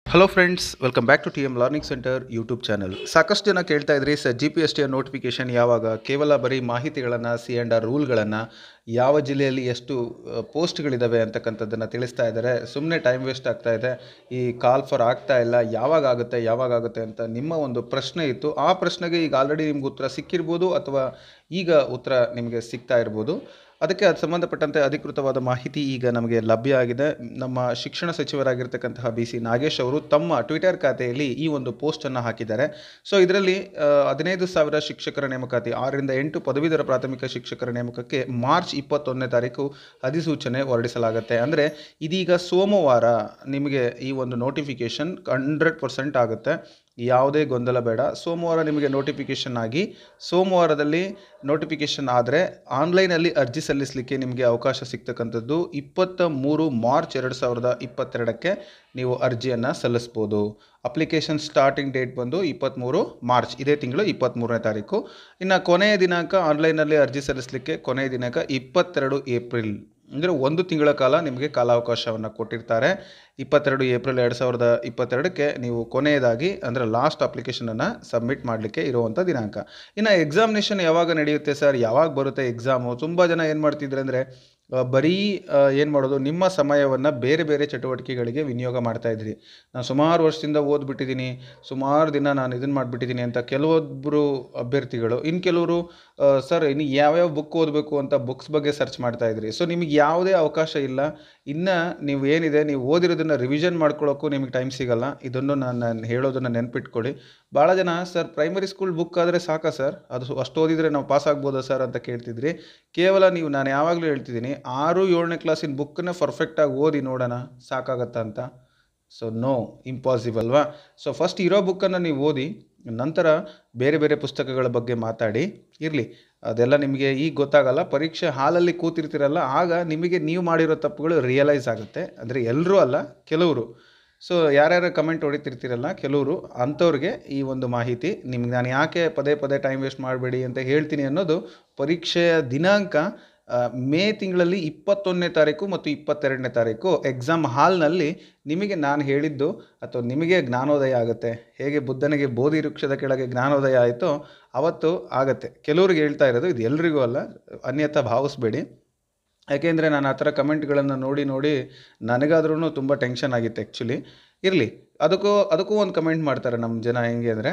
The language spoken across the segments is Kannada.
hello friends welcome back to T M learning centre YouTube channel ಸಾಕಷ್ಟು ಜನ ಕೇಳ್ತಾ ಇದ್ರಿ ಸರ್ ಜಿ ಪಿ ಎಸ್ ಟಿಯ ನೋಟಿಫಿಕೇಷನ್ ಯಾವಾಗ ಕೇವಲ ಬರೀ ಮಾಹಿತಿಗಳನ್ನು ಸಿ ಆ್ಯಂಡ್ ಆರ್ ರೂಲ್ಗಳನ್ನು ಯಾವ ಜಿಲ್ಲೆಯಲ್ಲಿ ಎಷ್ಟು ಪೋಸ್ಟ್ಗಳಿದ್ದಾವೆ ಅಂತಕ್ಕಂಥದ್ದನ್ನು ತಿಳಿಸ್ತಾ ಇದ್ದಾರೆ ಸುಮ್ಮನೆ ಟೈಮ್ ವೇಸ್ಟ್ ಆಗ್ತಾ ಇದೆ ಈ ಕಾಲ್ ಫಾರ್ ಆಗ್ತಾ ಇಲ್ಲ ಯಾವಾಗ ಆಗುತ್ತೆ ಯಾವಾಗ ಆಗುತ್ತೆ ಅಂತ ನಿಮ್ಮ ಒಂದು ಪ್ರಶ್ನೆ ಇತ್ತು ಆ ಪ್ರಶ್ನೆಗೆ ಈಗ ಆಲ್ರೆಡಿ ನಿಮ್ಗೆ ಉತ್ತರ ಸಿಕ್ಕಿರ್ಬೋದು ಅಥವಾ ಈಗ ಉತ್ತರ ನಿಮಗೆ ಸಿಗ್ತಾ ಇರ್ಬೋದು ಅದಕ್ಕೆ ಅದು ಸಂಬಂಧಪಟ್ಟಂತೆ ಅಧಿಕೃತವಾದ ಮಾಹಿತಿ ಈಗ ನಮಗೆ ಲಭ್ಯ ಆಗಿದೆ ನಮ್ಮ ಶಿಕ್ಷಣ ಸಚಿವರಾಗಿರ್ತಕ್ಕಂತಹ ಬಿ ಸಿ ನಾಗೇಶ್ ಅವರು ತಮ್ಮ ಟ್ವಿಟರ್ ಖಾತೆಯಲ್ಲಿ ಈ ಒಂದು ಪೋಸ್ಟನ್ನು ಹಾಕಿದ್ದಾರೆ ಸೊ ಇದರಲ್ಲಿ ಆ, ಹದಿನೈದು ಸಾವಿರ ಶಿಕ್ಷಕರ ನೇಮಕಾತಿ ಆರರಿಂದ ಎಂಟು ಪದವೀಧರ ಪ್ರಾಥಮಿಕ ಶಿಕ್ಷಕರ ನೇಮಕಕ್ಕೆ ಮಾರ್ಚ್ ಇಪ್ಪತ್ತೊಂದನೇ ತಾರೀಕು ಅಧಿಸೂಚನೆ ಹೊರಡಿಸಲಾಗುತ್ತೆ ಅಂದರೆ ಇದೀಗ ಸೋಮವಾರ ನಿಮಗೆ ಈ ಒಂದು ನೋಟಿಫಿಕೇಷನ್ ಹಂಡ್ರೆಡ್ ಪರ್ಸೆಂಟ್ ಆಗುತ್ತೆ ಯಾವುದೇ ಗೊಂದಲ ಬೇಡ ಸೋಮವಾರ ನಿಮಗೆ ನೋಟಿಫಿಕೇಷನ್ ಆಗಿ ಸೋಮವಾರದಲ್ಲಿ ನೋಟಿಫಿಕೇಷನ್ ಆದರೆ ಆನ್ಲೈನಲ್ಲಿ ಅರ್ಜಿ ಸಲ್ಲಿಸಲಿಕ್ಕೆ ನಿಮಗೆ ಅವಕಾಶ ಸಿಗ್ತಕ್ಕಂಥದ್ದು ಇಪ್ಪತ್ತ ಮೂರು ಮಾರ್ಚ್ ಎರಡು ಸಾವಿರದ ಇಪ್ಪತ್ತೆರಡಕ್ಕೆ ನೀವು ಅರ್ಜಿಯನ್ನು ಸಲ್ಲಿಸ್ಬೋದು ಅಪ್ಲಿಕೇಶನ್ ಸ್ಟಾರ್ಟಿಂಗ್ ಡೇಟ್ ಬಂದು ಇಪ್ಪತ್ತ್ಮೂರು ಮಾರ್ಚ್ ಇದೇ ತಿಂಗಳು ಇಪ್ಪತ್ತ್ಮೂರನೇ ತಾರೀಕು ಇನ್ನು ಕೊನೆಯ ದಿನಾಂಕ ಆನ್ಲೈನಲ್ಲಿ ಅರ್ಜಿ ಸಲ್ಲಿಸಲಿಕ್ಕೆ ಕೊನೆಯ ದಿನಾಂಕ ಇಪ್ಪತ್ತೆರಡು ಏಪ್ರಿಲ್ ಅಂದರೆ ಒಂದು ತಿಂಗಳ ಕಾಲ ನಿಮಗೆ ಕಾಲಾವಕಾಶವನ್ನು ಕೊಟ್ಟಿರ್ತಾರೆ ಇಪ್ಪತ್ತೆರಡು ಏಪ್ರಿಲ್ ಎರಡು ಸಾವಿರದ ಇಪ್ಪತ್ತೆರಡಕ್ಕೆ ನೀವು ಕೊನೆಯದಾಗಿ ಅಂದರೆ ಲಾಸ್ಟ್ ಅಪ್ಲಿಕೇಶನನ್ನು ಸಬ್ಮಿಟ್ ಮಾಡಲಿಕ್ಕೆ ಇರುವಂಥ ದಿನಾಂಕ ಇನ್ನು ಎಕ್ಸಾಮಿನೇಷನ್ ಯಾವಾಗ ನಡೆಯುತ್ತೆ ಸರ್ ಯಾವಾಗ ಬರುತ್ತೆ ಎಕ್ಸಾಮು ತುಂಬ ಜನ ಏನು ಮಾಡ್ತಿದ್ರೆ ಅಂದರೆ ಬರೀ ಏನು ಮಾಡೋದು ನಿಮ್ಮ ಸಮಯವನ್ನು ಬೇರೆ ಬೇರೆ ಚಟುವಟಿಕೆಗಳಿಗೆ ವಿನಿಯೋಗ ಮಾಡ್ತಾ ಇದ್ರಿ ನಾನು ಸುಮಾರು ವರ್ಷದಿಂದ ಓದ್ಬಿಟ್ಟಿದ್ದೀನಿ ಸುಮಾರು ದಿನ ನಾನು ಇದನ್ನು ಮಾಡಿಬಿಟ್ಟಿದ್ದೀನಿ ಅಂತ ಕೆಲವೊಬ್ಬರು ಅಭ್ಯರ್ಥಿಗಳು ಇನ್ನು ಕೆಲವರು ಸರ್ ಇನ್ನು ಯಾವ್ಯಾವ ಬುಕ್ ಓದಬೇಕು ಅಂತ ಬುಕ್ಸ್ ಬಗ್ಗೆ ಸರ್ಚ್ ಮಾಡ್ತಾ ಇದ್ರಿ ಸೊ ನಿಮಗೆ ಯಾವುದೇ ಅವಕಾಶ ಇಲ್ಲ ಇನ್ನು ನೀವು ಏನಿದೆ ನೀವು ಓದಿರೋದನ್ನು ರಿವಿಷನ್ ಮಾಡ್ಕೊಳ್ಳೋಕ್ಕೂ ನಿಮಗೆ ಟೈಮ್ ಸಿಗಲ್ಲ ಇದನ್ನು ನಾನು ನಾನು ಹೇಳೋದನ್ನು ನೆನ್ಪಿಟ್ಕೊಳ್ಳಿ ಭಾಳ ಜನ ಸರ್ ಪ್ರೈಮರಿ ಸ್ಕೂಲ್ ಬುಕ್ ಆದರೆ ಸಾಕಾ ಸರ್ ಅದು ಅಷ್ಟು ಓದಿದರೆ ನಾವು ಪಾಸ್ ಆಗ್ಬೋದಾ ಸರ್ ಅಂತ ಕೇಳ್ತಿದ್ರಿ ಕೇವಲ ನೀವು ನಾನು ಯಾವಾಗಲೂ ಹೇಳ್ತಿದ್ದೀನಿ ಆರು ಏಳನೇ ಕ್ಲಾಸಿನ ಬುಕ್ಕನ್ನೇ ಪರ್ಫೆಕ್ಟಾಗಿ ಓದಿ ನೋಡೋಣ ಸಾಕಾಗತ್ತಾ ಅಂತ ಸೊ ನೋ ಇಂಪಾಸಿಬಲ್ ಅಲ್ವಾ ಸೊ ಫಸ್ಟ್ ಇರೋ ಬುಕ್ಕನ್ನು ನೀವು ಓದಿ ನಂತರ ಬೇರೆ ಬೇರೆ ಪುಸ್ತಕಗಳ ಬಗ್ಗೆ ಮಾತಾಡಿ ಇರಲಿ ಅದೆಲ್ಲ ನಿಮಗೆ ಈಗ ಗೊತ್ತಾಗಲ್ಲ ಪರೀಕ್ಷೆ ಹಾಲಲ್ಲಿ ಕೂತಿರ್ತೀರಲ್ಲ ಆಗ ನಿಮಗೆ ನೀವು ಮಾಡಿರೋ ತಪ್ಪುಗಳು ರಿಯಲೈಸ್ ಆಗುತ್ತೆ ಅಂದರೆ ಎಲ್ಲರೂ ಅಲ್ಲ ಕೆಲವರು ಸೊ ಯಾರ್ಯಾರು ಕಮೆಂಟ್ ಹೊಡಿತಿರ್ತೀರಲ್ಲ ಕೆಲವರು ಅಂಥವ್ರಿಗೆ ಈ ಒಂದು ಮಾಹಿತಿ ನಿಮ್ಗೆ ನಾನು ಯಾಕೆ ಪದೇ ಪದೇ ಟೈಮ್ ವೇಸ್ಟ್ ಮಾಡಬೇಡಿ ಅಂತ ಹೇಳ್ತೀನಿ ಅನ್ನೋದು ಪರೀಕ್ಷೆಯ ದಿನಾಂಕ ಆ, ಮೇ ತಿಂಗಳಲ್ಲಿ ಇಪ್ಪತ್ತೊಂದನೇ ತಾರೀಕು ಮತ್ತು ಇಪ್ಪತ್ತೆರಡನೇ ತಾರೀಕು ಎಕ್ಸಾಮ್ ಹಾಲ್ನಲ್ಲಿ ನಿಮಗೆ ನಾನು ಹೇಳಿದ್ದು ಅಥವಾ ನಿಮಗೆ ಜ್ಞಾನೋದಯ ಆಗುತ್ತೆ ಹೇಗೆ ಬುದ್ಧನಿಗೆ ಬೋಧಿ ವೃಕ್ಷದ ಕೆಳಗೆ ಜ್ಞಾನೋದಯ ಆಯಿತೋ ಅವತ್ತು ಆಗತ್ತೆ ಕೆಲವ್ರಿಗೆ ಹೇಳ್ತಾ ಇರೋದು ಇದು ಎಲ್ರಿಗೂ ಅಲ್ಲ ಅನ್ಯಥಾ ಭಾವಿಸ್ಬೇಡಿ ಯಾಕೆಂದರೆ ನಾನು ಆ ಥರ ಕಮೆಂಟ್ಗಳನ್ನು ನೋಡಿ ನೋಡಿ ನನಗಾದ್ರೂ ತುಂಬ ಟೆನ್ಷನ್ ಆಗಿತ್ತು ಆ್ಯಕ್ಚುಲಿ ಇರಲಿ ಅದಕ್ಕೂ ಅದಕ್ಕೂ ಒಂದು ಕಮೆಂಟ್ ಮಾಡ್ತಾರೆ ನಮ್ಮ ಜನ ಹೆಂಗೆ ಅಂದರೆ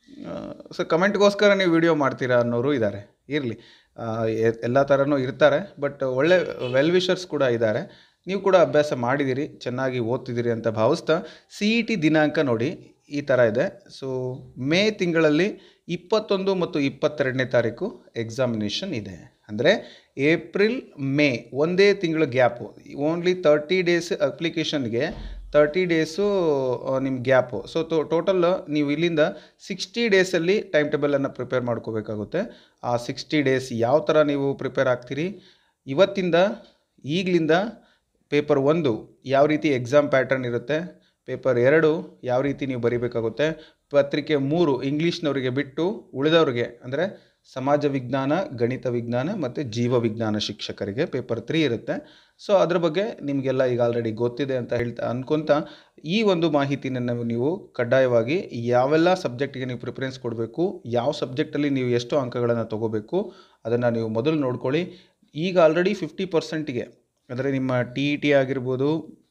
ಸೊ ಕಮೆಂಟ್ಗೋಸ್ಕರ ನೀವು ವಿಡಿಯೋ ಮಾಡ್ತೀರಾ ಅನ್ನೋರು ಇದ್ದಾರೆ ಇರಲಿ ಎಲ್ಲ ಥರನೂ ಇರ್ತಾರೆ ಬಟ್ ಒಳ್ಳೆ ವೆಲ್ ವಿಷರ್ಸ್ ಕೂಡ ಇದ್ದಾರೆ ನೀವು ಕೂಡ ಅಭ್ಯಾಸ ಮಾಡಿದ್ದೀರಿ ಚೆನ್ನಾಗಿ ಓದ್ತಿದ್ದೀರಿ ಅಂತ ಭಾವಿಸ್ತಾ ಸಿ ಇ ಟಿ ದಿನಾಂಕ ನೋಡಿ ಈ ಥರ ಇದೆ ಸೊ ಮೇ ತಿಂಗಳಲ್ಲಿ ಇಪ್ಪತ್ತೊಂದು ಮತ್ತು ಇಪ್ಪತ್ತೆರಡನೇ ತಾರೀಕು ಎಕ್ಸಾಮಿನೇಷನ್ ಇದೆ ಅಂದರೆ ಏಪ್ರಿಲ್ ಮೇ ಒಂದೇ ತಿಂಗಳು ಗ್ಯಾಪು ಓನ್ಲಿ ತರ್ಟಿ ಡೇಸ್ ಅಪ್ಲಿಕೇಶನ್ಗೆ ತರ್ಟಿ ಡೇಸು ನಿಮ್ಮ ಗ್ಯಾಪು ಸೊ ಟೋಟಲ್ ನೀವು ಇಲ್ಲಿಂದ ಸಿಕ್ಸ್ಟಿ ಡೇಸಲ್ಲಿ ಟೈಮ್ ಟೇಬಲನ್ನು ಪ್ರಿಪೇರ್ ಮಾಡ್ಕೋಬೇಕಾಗುತ್ತೆ ಆ ಸಿಕ್ಸ್ಟಿ ಡೇಸ್ ಯಾವ ಥರ ನೀವು ಪ್ರಿಪೇರ್ ಆಗ್ತೀರಿ ಇವತ್ತಿಂದ ಈಗಲಿಂದ ಪೇಪರ್ ಒಂದು ಯಾವ ರೀತಿ ಎಕ್ಸಾಮ್ ಪ್ಯಾಟರ್ನ್ ಇರುತ್ತೆ ಪೇಪರ್ ಎರಡು ಯಾವ ರೀತಿ ನೀವು ಬರೀಬೇಕಾಗುತ್ತೆ ಪತ್ರಿಕೆ ಮೂರು ಇಂಗ್ಲೀಷ್ನವರಿಗೆ ಬಿಟ್ಟು ಉಳಿದವ್ರಿಗೆ ಅಂದರೆ ಸಮಾಜ ವಿಜ್ಞಾನ ಗಣಿತ ವಿಜ್ಞಾನ ಮತ್ತು ಜೀವ ವಿಜ್ಞಾನ ಶಿಕ್ಷಕರಿಗೆ ಪೇಪರ್ ತ್ರೀ ಇರುತ್ತೆ ಸೊ ಅದ್ರ ಬಗ್ಗೆ ನಿಮಗೆಲ್ಲ ಈಗ ಆಲ್ರೆಡಿ ಗೊತ್ತಿದೆ ಅಂತ ಹೇಳ್ತಾ ಅನ್ಕೊತ ಈ ಒಂದು ಮಾಹಿತಿನ ನೀವು ಕಡ್ಡಾಯವಾಗಿ ಯಾವೆಲ್ಲ ಸಬ್ಜೆಕ್ಟಿಗೆ ನೀವು ಪ್ರಿಫರೆನ್ಸ್ ಕೊಡಬೇಕು ಯಾವ ಸಬ್ಜೆಕ್ಟಲ್ಲಿ ನೀವು ಎಷ್ಟು ಅಂಕಗಳನ್ನು ತೊಗೋಬೇಕು ಅದನ್ನು ನೀವು ಮೊದಲು ನೋಡ್ಕೊಳ್ಳಿ ಈಗ ಆಲ್ರೆಡಿ ಫಿಫ್ಟಿ ಪರ್ಸೆಂಟಿಗೆ ಅಂದರೆ ನಿಮ್ಮ ಟಿ ಇ ಟಿ ಆಗಿರ್ಬೋದು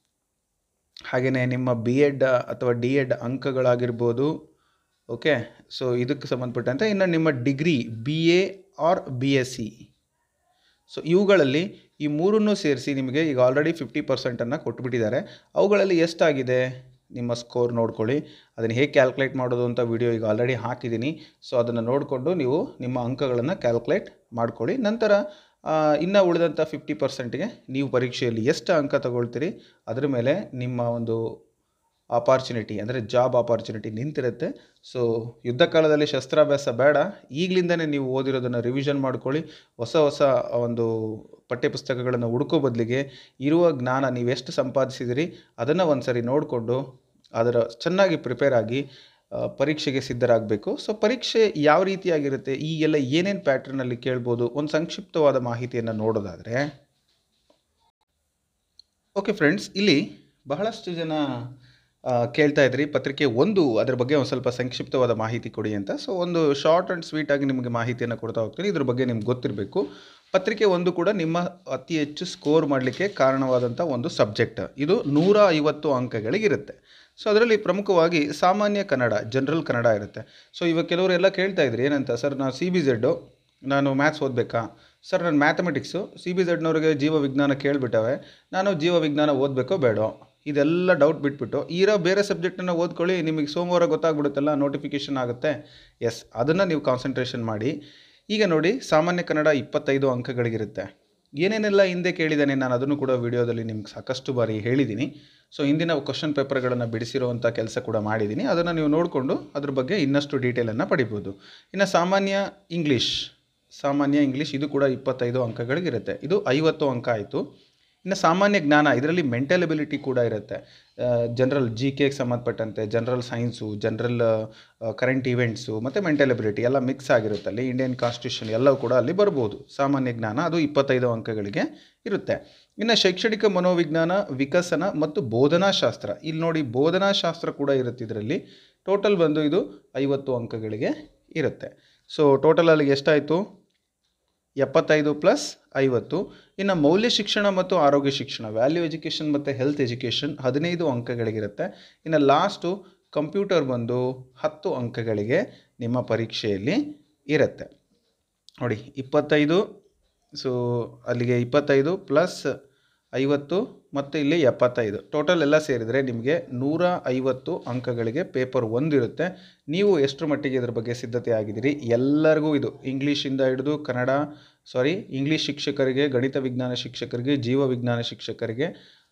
ಹಾಗೆಯೇ ನಿಮ್ಮ ಬಿ ಎಡ್ ಅಥವಾ ಡಿ ಎಡ್ ಅಂಕಗಳಾಗಿರ್ಬೋದು ಓಕೆ ಸೊ ಇದಕ್ಕೆ ಸಂಬಂಧಪಟ್ಟಂತೆ ಇನ್ನು ನಿಮ್ಮ degree B A or B S C so ಇವುಗಳಲ್ಲಿ ಈ ಮೂರನ್ನು ಸೇರಿಸಿ ನಿಮಗೆ ಈಗ ಆಲ್ರೆಡಿ ಫಿಫ್ಟಿ ಪರ್ಸೆಂಟನ್ನು ಕೊಟ್ಬಿಟ್ಟಿದ್ದಾರೆ ಅವುಗಳಲ್ಲಿ ಎಷ್ಟಾಗಿದೆ ನಿಮ್ಮ ಸ್ಕೋರ್ ನೋಡ್ಕೊಳ್ಳಿ ಅದನ್ನು ಹೇಗೆ ಕ್ಯಾಲ್ಕುಲೇಟ್ ಮಾಡೋದು ಅಂತ ವಿಡಿಯೋ ಈಗ ಆಲ್ರೆಡಿ ಹಾಕಿದ್ದೀನಿ ಸೊ ಅದನ್ನು ನೋಡಿಕೊಂಡು ನೀವು ನಿಮ್ಮ ಅಂಕಗಳನ್ನು ಕ್ಯಾಲ್ಕುಲೇಟ್ ಮಾಡ್ಕೊಳ್ಳಿ ನಂತರ ಇನ್ನು ಉಳಿದಂಥ ಫಿಫ್ಟಿ ಪರ್ಸೆಂಟ್ಗೆ ನೀವು ಪರೀಕ್ಷೆಯಲ್ಲಿ ಎಷ್ಟು ಅಂಕ ತಗೊಳ್ತೀರಿ ಅದ್ರ ಮೇಲೆ ನಿಮ್ಮ ಒಂದು ಆಪರ್ಚುನಿಟಿ ಅಂದರೆ ಜಾಬ್ ಆಪರ್ಚುನಿಟಿ ನಿಂತಿರುತ್ತೆ ಸೊ ಯುದ್ಧ ಕಾಲದಲ್ಲಿ ಶಸ್ತ್ರಾಭ್ಯಾಸ ಬೇಡ ಈಗಲಿಂದನೇ ನೀವು ಓದಿರೋದನ್ನು ರಿವಿಷನ್ ಮಾಡ್ಕೊಳ್ಳಿ ಹೊಸ ಹೊಸ ಒಂದು ಪಠ್ಯಪುಸ್ತಕಗಳನ್ನು ಹುಡುಕೋ ಬದಲಿಗೆ ಇರುವ ಜ್ಞಾನ ನೀವೆಷ್ಟು ಸಂಪಾದಿಸಿದಿರಿ ಅದನ್ನು ಒಂದು ಸರಿ ನೋಡಿಕೊಂಡು ಅದರ ಚೆನ್ನಾಗಿ ಪ್ರಿಪೇರ್ ಆಗಿ ಆ, ಪರೀಕ್ಷೆಗೆ ಸಿದ್ಧರಾಗಬೇಕು ಸೊ ಪರೀಕ್ಷೆ ಯಾವ ರೀತಿಯಾಗಿರುತ್ತೆ ಈ ಎಲ್ಲ ಏನೇನು ಪ್ಯಾಟ್ರನಲ್ಲಿ ಕೇಳ್ಬೋದು ಒಂದು ಸಂಕ್ಷಿಪ್ತವಾದ ಮಾಹಿತಿಯನ್ನು ನೋಡೋದಾದರೆ ಓಕೆ ಫ್ರೆಂಡ್ಸ್ ಇಲ್ಲಿ ಬಹಳಷ್ಟು ಜನ ಆ, ಕೇಳ್ತಾ ಇದ್ರಿ ಪತ್ರಿಕೆ ಒಂದು ಅದ್ರ ಬಗ್ಗೆ ಒಂದು ಸ್ವಲ್ಪ ಸಂಕ್ಷಿಪ್ತವಾದ ಮಾಹಿತಿ ಕೊಡಿ ಅಂತ ಸೊ ಒಂದು ಶಾರ್ಟ್ ಆ್ಯಂಡ್ ಸ್ವೀಟ್ ಆಗಿ ನಿಮಗೆ ಮಾಹಿತಿಯನ್ನು ಕೊಡ್ತಾ ಹೋಗ್ತೀನಿ ಇದ್ರ ಬಗ್ಗೆ ನಿಮ್ಗೆ ಗೊತ್ತಿರಬೇಕು ಪತ್ರಿಕೆ ಒಂದು ಕೂಡ ನಿಮ್ಮ ಅತಿ ಹೆಚ್ಚು ಸ್ಕೋರ್ ಮಾಡಲಿಕ್ಕೆ ಕಾರಣವಾದಂಥ ಒಂದು ಸಬ್ಜೆಕ್ಟ್ ಇದು ನೂರ ಐವತ್ತು ಅಂಕಗಳಿಗಿರುತ್ತೆ ಸೊ ಅದರಲ್ಲಿ ಪ್ರಮುಖವಾಗಿ ಸಾಮಾನ್ಯ ಕನ್ನಡ ಜನರಲ್ ಕನ್ನಡ ಇರುತ್ತೆ ಸೊ ಇವಾಗ ಕೆಲವರೆಲ್ಲ ಕೇಳ್ತಾ ಇದ್ರಿ ಏನಂತ ಸರ್ ನಾನು ಸಿ ಬಿ ಝೆಡ್ಡು ನಾನು ಮ್ಯಾಥ್ಸ್ ಓದಬೇಕಾ ಸರ್ ನಾನು ಮ್ಯಾಥಮೆಟಿಕ್ಸು ಸಿ ಬಿ ಝೆಡ್ನವ್ರಿಗೆ ಜೀವ ವಿಜ್ಞಾನ ಕೇಳಿಬಿಟ್ಟವೆ ನಾನು ಜೀವ ವಿಜ್ಞಾನ ಓದಬೇಕೋ ಬೇಡೋ ಇದೆಲ್ಲ ಡೌಟ್ ಬಿಟ್ಬಿಟ್ಟು ಇರೋ ಬೇರೆ ಸಬ್ಜೆಕ್ಟನ್ನು ಓದ್ಕೊಳ್ಳಿ ನಿಮಗೆ ಸೋಮವಾರ ಗೊತ್ತಾಗ್ಬಿಡುತ್ತಲ್ಲ ನೋಟಿಫಿಕೇಷನ್ ಆಗುತ್ತೆ ಎಸ್ ಅದನ್ನು ನೀವು ಕಾನ್ಸಂಟ್ರೇಷನ್ ಮಾಡಿ ಈಗ ನೋಡಿ ಸಾಮಾನ್ಯ ಕನ್ನಡ ಇಪ್ಪತ್ತೈದು ಅಂಕಗಳಿಗಿರುತ್ತೆ ಏನೇನೆಲ್ಲ ಹಿಂದೆ ಕೇಳಿದ್ದಾನೆ ನಾನು ಅದನ್ನು ಕೂಡ ವಿಡಿಯೋದಲ್ಲಿ ನಿಮ್ಗೆ ಸಾಕಷ್ಟು ಬಾರಿ ಹೇಳಿದ್ದೀನಿ ಸೊ ಹಿಂದಿನ ಕ್ವಶನ್ ಪೇಪರ್ಗಳನ್ನು ಬಿಡಿಸಿರುವಂಥ ಕೆಲಸ ಕೂಡ ಮಾಡಿದ್ದೀನಿ ಅದನ್ನು ನೀವು ನೋಡಿಕೊಂಡು ಅದ್ರ ಬಗ್ಗೆ ಇನ್ನಷ್ಟು ಡೀಟೇಲನ್ನು ಪಡಿಬೋದು ಇನ್ನು ಸಾಮಾನ್ಯ ಇಂಗ್ಲೀಷ್ ಸಾಮಾನ್ಯ ಇಂಗ್ಲೀಷ್ ಇದು ಕೂಡ ಇಪ್ಪತ್ತೈದು ಅಂಕಗಳಿಗಿರುತ್ತೆ ಇದು ಐವತ್ತು ಅಂಕ ಆಯಿತು ಇನ್ನು ಸಾಮಾನ್ಯ ಜ್ಞಾನ ಇದರಲ್ಲಿ ಮೆಂಟಲ್ ಎಬಿಲಿಟಿ ಕೂಡ ಇರುತ್ತೆ ಜನರಲ್ ಜಿ ಕೆಗೆ ಸಂಬಂಧಪಟ್ಟಂತೆ general science general current events ಮತ್ತು ಮೆಂಟಲ್ ಎಬಿಲಿಟಿ ಎಲ್ಲ ಮಿಕ್ಸ್ ಆಗಿರುತ್ತೆ ಅಲ್ಲಿ ಇಂಡಿಯನ್ ಕಾನ್ಸ್ಟಿಟ್ಯೂಷನ್ ಎಲ್ಲವೂ ಕೂಡ ಅಲ್ಲಿ ಬರ್ಬೋದು ಸಾಮಾನ್ಯ ಜ್ಞಾನ ಅದು ಇಪ್ಪತ್ತೈದು ಅಂಕಗಳಿಗೆ ಇರುತ್ತೆ ಇನ್ನು ಶೈಕ್ಷಣಿಕ ಮನೋವಿಜ್ಞಾನ ವಿಕಸನ ಮತ್ತು ಬೋಧನಾಶಾಸ್ತ್ರ ಇಲ್ಲಿ ನೋಡಿ ಬೋಧನಾಶಾಸ್ತ್ರ ಕೂಡ ಇರುತ್ತೆ ಇದರಲ್ಲಿ ಟೋಟಲ್ ಬಂದು ಇದು ಐವತ್ತು ಅಂಕಗಳಿಗೆ ಇರುತ್ತೆ ಸೊ ಟೋಟಲ್ ಅಲ್ಲಿಗೆ ಎಷ್ಟಾಯಿತು ಎಪ್ಪತ್ತೈದು ಪ್ಲಸ್ ಐವತ್ತು ಇನ್ನು ಮೌಲ್ಯ ಶಿಕ್ಷಣ ಮತ್ತು ಆರೋಗ್ಯ ಶಿಕ್ಷಣ ವ್ಯಾಲ್ಯೂ ಎಜುಕೇಷನ್ ಮತ್ತು ಹೆಲ್ತ್ ಎಜುಕೇಷನ್ ಹದಿನೈದು ಅಂಕಗಳಿಗಿರುತ್ತೆ ಇನ್ನು ಲಾಸ್ಟು ಕಂಪ್ಯೂಟರ್ ಬಂದು ಹತ್ತು ಅಂಕಗಳಿಗೆ ನಿಮ್ಮ ಪರೀಕ್ಷೆಯಲ್ಲಿ ಇರುತ್ತೆ ನೋಡಿ ಇಪ್ಪತ್ತೈದು ಸೊ ಅಲ್ಲಿಗೆ ಇಪ್ಪತ್ತೈದು ಪ್ಲಸ್ ಐವತ್ತು ಮತ್ತು ಇಲ್ಲಿ ಎಪ್ಪತ್ತೈದು ಟೋಟಲ್ ಎಲ್ಲ ಸೇರಿದರೆ ನಿಮಗೆ ನೂರ ಐವತ್ತು ಅಂಕಗಳಿಗೆ ಪೇಪರ್ ಒಂದಿರುತ್ತೆ ನೀವು ಎಷ್ಟರ ಮಟ್ಟಿಗೆ ಇದ್ರ ಬಗ್ಗೆ ಸಿದ್ಧತೆ ಆಗಿದ್ದೀರಿ ಎಲ್ಲರಿಗೂ ಇದು ಇಂಗ್ಲೀಷಿಂದ ಹಿಡಿದು ಕನ್ನಡ ಸಾರಿ ಇಂಗ್ಲೀಷ್ ಶಿಕ್ಷಕರಿಗೆ ಗಣಿತ ವಿಜ್ಞಾನ ಶಿಕ್ಷಕರಿಗೆ ಜೀವ ವಿಜ್ಞಾನ ಶಿಕ್ಷಕರಿಗೆ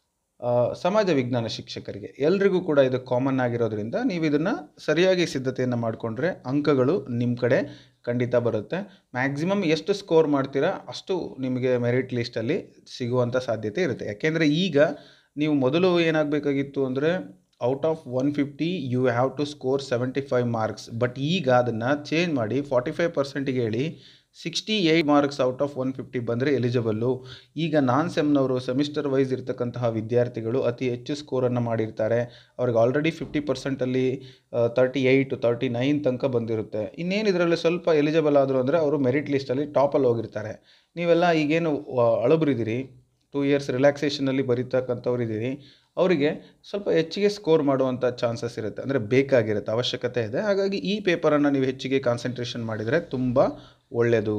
ಆ, ಸಮಾಜ ವಿಜ್ಞಾನ ಶಿಕ್ಷಕರಿಗೆ ಎಲ್ರಿಗೂ ಕೂಡ ಇದು ಕಾಮನ್ ಆಗಿರೋದ್ರಿಂದ ನೀವು ಇದನ್ನು ಸರಿಯಾಗಿ ಸಿದ್ಧತೆಯನ್ನು ಮಾಡಿಕೊಂಡ್ರೆ ಅಂಕಗಳು ನಿಮ್ಮ ಕಡೆ ಖಂಡಿತ ಬರುತ್ತೆ ಮ್ಯಾಕ್ಸಿಮಮ್ ಎಷ್ಟು ಸ್ಕೋರ್ ಮಾಡ್ತೀರಾ ಅಷ್ಟು ನಿಮಗೆ ಮೆರಿಟ್ ಲಿಸ್ಟಲ್ಲಿ ಸಿಗುವಂಥ ಸಾಧ್ಯತೆ ಇರುತ್ತೆ ಯಾಕೆಂದರೆ ಈಗ ನೀವು ಮೊದಲು ಏನಾಗಬೇಕಾಗಿತ್ತು ಅಂದರೆ out of one fifty you have to score seventy five marks but ಈಗ ಅದನ್ನು ಚೇಂಜ್ ಮಾಡಿ ಫಾರ್ಟಿ ಫೈವ್ ಪರ್ಸೆಂಟಿಗೆ ಹೇಳಿ sixty eight marks out of one fifty ಬಂದರೆ ಎಲಿಜಿಬಲ್ಲು ಈಗ ನಾನ್ ಸೆಮ್ನವರು ಸೆಮಿಸ್ಟರ್ ವೈಸ್ ಇರ್ತಕ್ಕಂತಹ ವಿದ್ಯಾರ್ಥಿಗಳು ಅತಿ ಹೆಚ್ಚು ಸ್ಕೋರನ್ನು ಮಾಡಿರ್ತಾರೆ ಅವ್ರಿಗೆ ಆಲ್ರೆಡಿ ಫಿಫ್ಟಿ ಪರ್ಸೆಂಟಲ್ಲಿ ತರ್ಟಿ ಏಯ್ಟ್ ತರ್ಟಿ ನೈನ್ ತನಕ ಬಂದಿರುತ್ತೆ ಇನ್ನೇನು ಇದರಲ್ಲಿ ಸ್ವಲ್ಪ ಎಲಿಜಿಬಲ್ ಆದರು ಅಂದರೆ ಅವರು ಮೆರಿಟ್ ಲಿಸ್ಟಲ್ಲಿ ಟಾಪಲ್ಲಿ ಹೋಗಿರ್ತಾರೆ ನೀವೆಲ್ಲ ಈಗೇನು ಅಳಬ್ರಿದ್ದೀರಿ ಟೂ ಇಯರ್ಸ್ ರಿಲ್ಯಾಕ್ಸೇಷನಲ್ಲಿ ಬರೀತಕ್ಕಂಥವ್ರು ಇದ್ದೀರಿ ಅವರಿಗೆ ಸ್ವಲ್ಪ ಹೆಚ್ಚಿಗೆ ಸ್ಕೋರ್ ಮಾಡುವಂಥ ಚಾನ್ಸಸ್ ಇರುತ್ತೆ ಅಂದರೆ ಬೇಕಾಗಿರುತ್ತೆ ಅವಶ್ಯಕತೆ ಇದೆ ಹಾಗಾಗಿ ಈ ಪೇಪರನ್ನು ನೀವು ಹೆಚ್ಚಿಗೆ ಕಾನ್ಸಂಟ್ರೇಷನ್ ಮಾಡಿದರೆ ತುಂಬ ಒಳ್ಳೆಯದು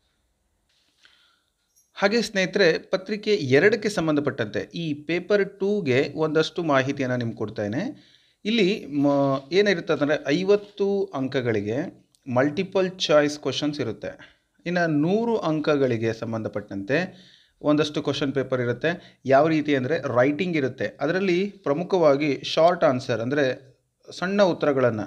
ಹಾಗೆ ಸ್ನೇಹಿತರೆ ಪತ್ರಿಕೆ ಎರಡಕ್ಕೆ ಸಂಬಂಧಪಟ್ಟಂತೆ ಈ ಪೇಪರ್ ಟೂಗೆ ಒಂದಷ್ಟು ಮಾಹಿತಿಯನ್ನು ನಿಮ್ಗೆ ಕೊಡ್ತೇನೆ ಇಲ್ಲಿ ಮ ಏನಿರುತ್ತೆ ಅಂದರೆ ಐವತ್ತು ಅಂಕಗಳಿಗೆ ಮಲ್ಟಿಪಲ್ ಚಾಯ್ಸ್ ಕ್ವಶನ್ಸ್ ಇರುತ್ತೆ ಇನ್ನು ನೂರು ಅಂಕಗಳಿಗೆ ಸಂಬಂಧಪಟ್ಟಂತೆ ಒಂದಷ್ಟು ಕ್ವಶನ್ ಪೇಪರ್ ಇರುತ್ತೆ ಯಾವ ರೀತಿ ಅಂದರೆ ರೈಟಿಂಗ್ ಇರುತ್ತೆ ಅದರಲ್ಲಿ ಪ್ರಮುಖವಾಗಿ ಶಾರ್ಟ್ ಆನ್ಸರ್ ಅಂದರೆ ಸಣ್ಣ ಉತ್ತರಗಳನ್ನು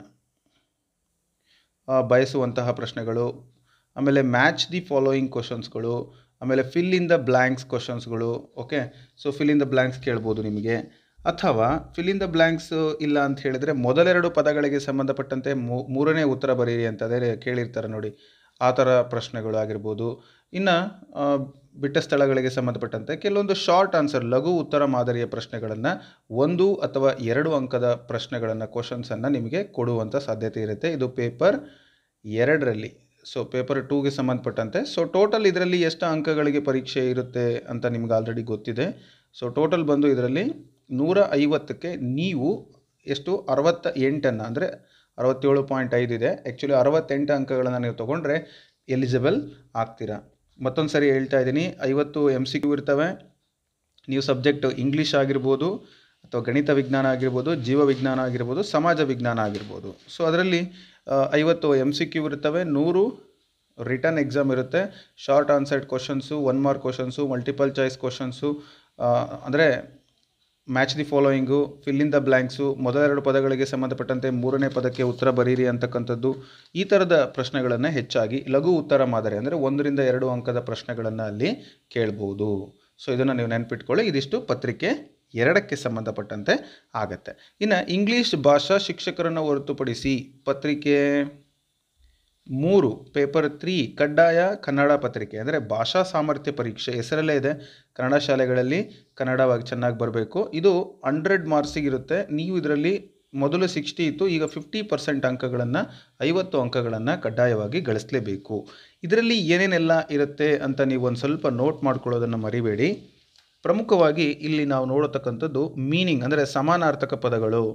ಬಯಸುವಂತಹ ಪ್ರಶ್ನೆಗಳು ಆಮೇಲೆ ಮ್ಯಾಚ್ ದಿ ಫಾಲೋಯಿಂಗ್ ಕ್ವಶನ್ಸ್ಗಳು ಆಮೇಲೆ ಫಿಲ್ ಇನ್ ದ ಬ್ಲ್ಯಾಂಕ್ಸ್ ಕ್ವಶನ್ಸ್ಗಳು okay so fill in the blanks ಕೇಳ್ಬೋದು ನಿಮಗೆ ಅಥವಾ ಫಿಲ್ ಇನ್ ದ ಬ್ಲ್ಯಾಂಕ್ಸ್ ಇಲ್ಲ ಅಂತ ಹೇಳಿದರೆ ಮೊದಲೆರಡು ಪದಗಳಿಗೆ ಸಂಬಂಧಪಟ್ಟಂತೆ ಮೂ- ಮೂರನೇ ಉತ್ತರ ಬರೀರಿ ಅಂತ ಅದೇ ಕೇಳಿರ್ತಾರೆ ನೋಡಿ ಆ ಥರ ಪ್ರಶ್ನೆಗಳು ಆಗಿರ್ಬೋದು ಇನ್ನು ಬಿಟ್ಟ ಸ್ಥಳಗಳಿಗೆ ಸಂಬಂಧಪಟ್ಟಂತೆ ಕೆಲವೊಂದು ಶಾರ್ಟ್ ಆನ್ಸರ್ ಲಘು ಉತ್ತರ ಮಾದರಿಯ ಪ್ರಶ್ನೆಗಳನ್ನು ಒಂದು ಅಥವಾ ಎರಡು ಅಂಕದ ಪ್ರಶ್ನೆಗಳನ್ನು ಕ್ವಶನ್ಸನ್ನು ನಿಮಗೆ ಕೊಡುವಂಥ ಸಾಧ್ಯತೆ ಇರುತ್ತೆ ಇದು ಪೇಪರ್ ಎರಡರಲ್ಲಿ ಸೊ ಪೇಪರ್ ಟೂಗೆ ಸಂಬಂಧಪಟ್ಟಂತೆ ಸೊ ಟೋಟಲ್ ಇದರಲ್ಲಿ ಎಷ್ಟು ಅಂಕಗಳಿಗೆ ಪರೀಕ್ಷೆ ಇರುತ್ತೆ ಅಂತ ನಿಮ್ಗೆ ಆಲ್ರೆಡಿ ಗೊತ್ತಿದೆ ಸೊ ಟೋಟಲ್ ಬಂದು ಇದರಲ್ಲಿ ನೂರ ಐವತ್ತಕ್ಕೆ ನೀವು ಎಷ್ಟು ಅರವತ್ತ ಎಂಟನ್ನು ಅಂದರೆ ಅರವತ್ತೇಳು ಪಾಯಿಂಟ್ ಐದು ಇದೆ ಆ್ಯಕ್ಚುಲಿ ಅರವತ್ತೆಂಟು ಅಂಕಗಳನ್ನು ನೀವು ತೊಗೊಂಡ್ರೆ ಎಲಿಜಿಬಲ್ ಆಗ್ತೀರಾ ಮತ್ತೊಂದು ಸರಿ ಹೇಳ್ತಾ ಇದ್ದೀನಿ ಐವತ್ತು ಎಮ್ ಸಿ ಕ್ಯೂ ಇರ್ತವೆ ನೀವು ಸಬ್ಜೆಕ್ಟ್ ಇಂಗ್ಲೀಷ್ ಆಗಿರ್ಬೋದು ಅಥವಾ ಗಣಿತ ವಿಜ್ಞಾನ ಆಗಿರ್ಬೋದು ಜೀವ ವಿಜ್ಞಾನ ಆಗಿರ್ಬೋದು ಸಮಾಜ ವಿಜ್ಞಾನ ಆಗಿರ್ಬೋದು ಸೊ ಅದರಲ್ಲಿ ಆ, ಐವತ್ತು ಎಮ್ ಸಿ ಕ್ಯೂ ಇರ್ತವೆ ನೂರು ರಿಟರ್ನ್ ಎಕ್ಸಾಮ್ ಇರುತ್ತೆ short answered questions one mark questions multiple choice questions ಅಂದರೆ match the following fill in the blanks ಮೊದಲೆರಡು ಪದಗಳಿಗೆ ಸಂಬಂಧಪಟ್ಟಂತೆ ಮೂರನೇ ಪದಕ್ಕೆ ಉತ್ತರ ಬರೀರಿ ಅಂತಕ್ಕಂಥದ್ದು ಈ ಥರದ ಪ್ರಶ್ನೆಗಳನ್ನು ಹೆಚ್ಚಾಗಿ ಲಘು ಉತ್ತರ ಮಾದರಿ ಅಂದರೆ ಒಂದರಿಂದ ಎರಡು ಅಂಕದ ಪ್ರಶ್ನೆಗಳನ್ನು ಅಲ್ಲಿ ಕೇಳ್ಬೋದು ಸೊ ಇದನ್ನು ನೀವು ನೆನಪಿಟ್ಕೊಳ್ಳಿ ಇದಿಷ್ಟು ಪತ್ರಿಕೆ ಎರಡಕ್ಕೆ ಸಂಬಂಧಪಟ್ಟಂತೆ ಆಗತ್ತೆ ಇನ್ನು ಇಂಗ್ಲೀಷ್ ಭಾಷಾ ಶಿಕ್ಷಕರನ್ನು ಹೊರತುಪಡಿಸಿ ಪತ್ರಿಕೆ ಮೂರು ಪೇಪರ್ ತ್ರೀ ಕಡ್ಡಾಯ ಕನ್ನಡ ಪತ್ರಿಕೆ ಅಂದರೆ ಭಾಷಾ ಸಾಮರ್ಥ್ಯ ಪರೀಕ್ಷೆ ಹೆಸರಲ್ಲೇ ಇದೆ ಕನ್ನಡ ಶಾಲೆಗಳಲ್ಲಿ ಕನ್ನಡವಾಗಿ ಚೆನ್ನಾಗಿ ಬರಬೇಕು ಇದು ಹಂಡ್ರೆಡ್ ಮಾರ್ಕ್ಸಿಗಿರುತ್ತೆ ನೀವು ಇದರಲ್ಲಿ ಮೊದಲು ಸಿಕ್ಸ್ಟಿ ಇತ್ತು ಈಗ ಫಿಫ್ಟಿ ಪರ್ಸೆಂಟ್ ಅಂಕಗಳನ್ನು ಐವತ್ತು ಅಂಕಗಳನ್ನು ಕಡ್ಡಾಯವಾಗಿ ಗಳಿಸಲೇಬೇಕು ಇದರಲ್ಲಿ ಏನೇನೆಲ್ಲ ಇರುತ್ತೆ ಅಂತ ನೀವು ಒಂದು ಸ್ವಲ್ಪ ನೋಟ್ ಮಾಡ್ಕೊಳ್ಳೋದನ್ನು ಮರಿಬೇಡಿ ಪ್ರಮುಖವಾಗಿ ಇಲ್ಲಿ ನಾವು ನೋಡತಕ್ಕಂಥದ್ದು ಮೀನಿಂಗ್ ಅಂದರೆ ಸಮಾನಾರ್ಥಕ ಪದಗಳು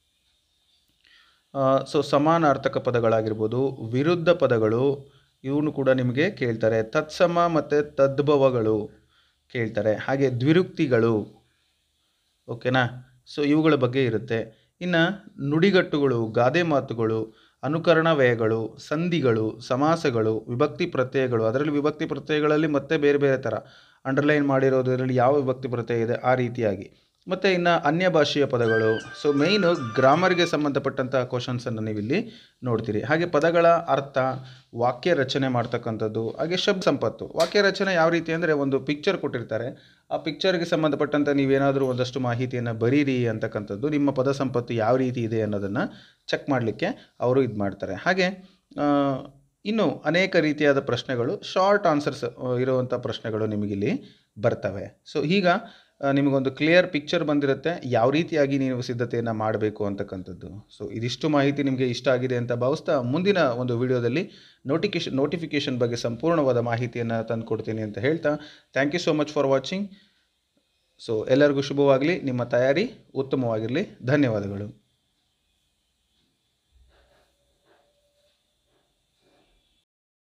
ಸೊ ಸಮಾನಾರ್ಥಕ ಪದಗಳಾಗಿರ್ಬೋದು ವಿರುದ್ಧ ಪದಗಳು ಇವನು ಕೂಡ ನಿಮಗೆ ಕೇಳ್ತಾರೆ ತತ್ಸಮ ಮತ್ತು ತದ್ಭವಗಳು ಕೇಳ್ತಾರೆ ಹಾಗೆ ದ್ವಿರುಕ್ತಿಗಳು ಓಕೆನಾ ಸೊ ಇವುಗಳ ಬಗ್ಗೆ ಇರುತ್ತೆ ಇನ್ನು ನುಡಿಗಟ್ಟುಗಳು ಗಾದೆ ಮಾತುಗಳು ಅನುಕರಣ ವ್ಯಯಗಳು ಸಂಧಿಗಳು ಸಮಾಸಗಳು ವಿಭಕ್ತಿ ಪ್ರತ್ಯಯಗಳು ಅದರಲ್ಲಿ ವಿಭಕ್ತಿ ಪ್ರತ್ಯಯಗಳಲ್ಲಿ ಮತ್ತೆ ಬೇರೆ ಬೇರೆ ಥರ ಅಂಡರ್ಲೈನ್ ಮಾಡಿರೋದರಲ್ಲಿ ಯಾವ ವಿಭಕ್ತಿ ಪ್ರತ್ಯಯ ಇದೆ ಆ ರೀತಿಯಾಗಿ ಮತ್ತು ಇನ್ನು ಅನ್ಯ ಭಾಷೆಯ ಪದಗಳು ಸೊ ಮೇಯ್ನು ಗ್ರಾಮರ್ಗೆ ಸಂಬಂಧಪಟ್ಟಂಥ ಕ್ವಶನ್ಸನ್ನು ನೀವಿಲ್ಲಿ ನೋಡ್ತೀರಿ ಹಾಗೆ ಪದಗಳ ಅರ್ಥ ವಾಕ್ಯ ರಚನೆ ಮಾಡ್ತಕ್ಕಂಥದ್ದು ಹಾಗೆ ಶಬ್ದ ಸಂಪತ್ತು ವಾಕ್ಯ ರಚನೆ ಯಾವ ರೀತಿ ಅಂದರೆ ಒಂದು ಪಿಕ್ಚರ್ ಕೊಟ್ಟಿರ್ತಾರೆ ಆ ಪಿಕ್ಚರ್ಗೆ ಸಂಬಂಧಪಟ್ಟಂಥ ನೀವೇನಾದರೂ ಒಂದಷ್ಟು ಮಾಹಿತಿಯನ್ನು ಬರೀರಿ ಅಂತಕ್ಕಂಥದ್ದು ನಿಮ್ಮ ಪದ ಸಂಪತ್ತು ಯಾವ ರೀತಿ ಇದೆ ಅನ್ನೋದನ್ನು ಚೆಕ್ ಮಾಡಲಿಕ್ಕೆ ಅವರು ಇದು ಮಾಡ್ತಾರೆ ಹಾಗೆ ಆ, ಇನ್ನು ಅನೇಕ ರೀತಿಯಾದ ಪ್ರಶ್ನೆಗಳು ಶಾರ್ಟ್ ಆನ್ಸರ್ಸ್ ಇರುವಂಥ ಪ್ರಶ್ನೆಗಳು ನಿಮಗಿಲ್ಲಿ ಬರ್ತವೆ ಸೊ ಈಗ ಆ, ನಿಮಗೊಂದು ಕ್ಲಿಯರ್ ಪಿಕ್ಚರ್ ಬಂದಿರುತ್ತೆ ಯಾವ ರೀತಿಯಾಗಿ ನೀವು ಸಿದ್ಧತೆಯನ್ನು ಮಾಡಬೇಕು ಅಂತಕ್ಕಂಥದ್ದು ಸೊ ಇದಿಷ್ಟು ಮಾಹಿತಿ ನಿಮಗೆ ಇಷ್ಟ ಆಗಿದೆ ಅಂತ ಭಾವಿಸ್ತಾ ಮುಂದಿನ ಒಂದು ವಿಡಿಯೋದಲ್ಲಿ ನೋಟಿಕೇಶನ್ ನೋಟಿಫಿಕೇಷನ್ ಬಗ್ಗೆ ಸಂಪೂರ್ಣವಾದ ಮಾಹಿತಿಯನ್ನು ತಂದು ಕೊಡ್ತೀನಿ ಅಂತ ಹೇಳ್ತಾ thank you so much for watching so ಎಲ್ಲರಿಗೂ ಶುಭವಾಗಲಿ ನಿಮ್ಮ ತಯಾರಿ ಉತ್ತಮವಾಗಿರಲಿ ಧನ್ಯವಾದಗಳು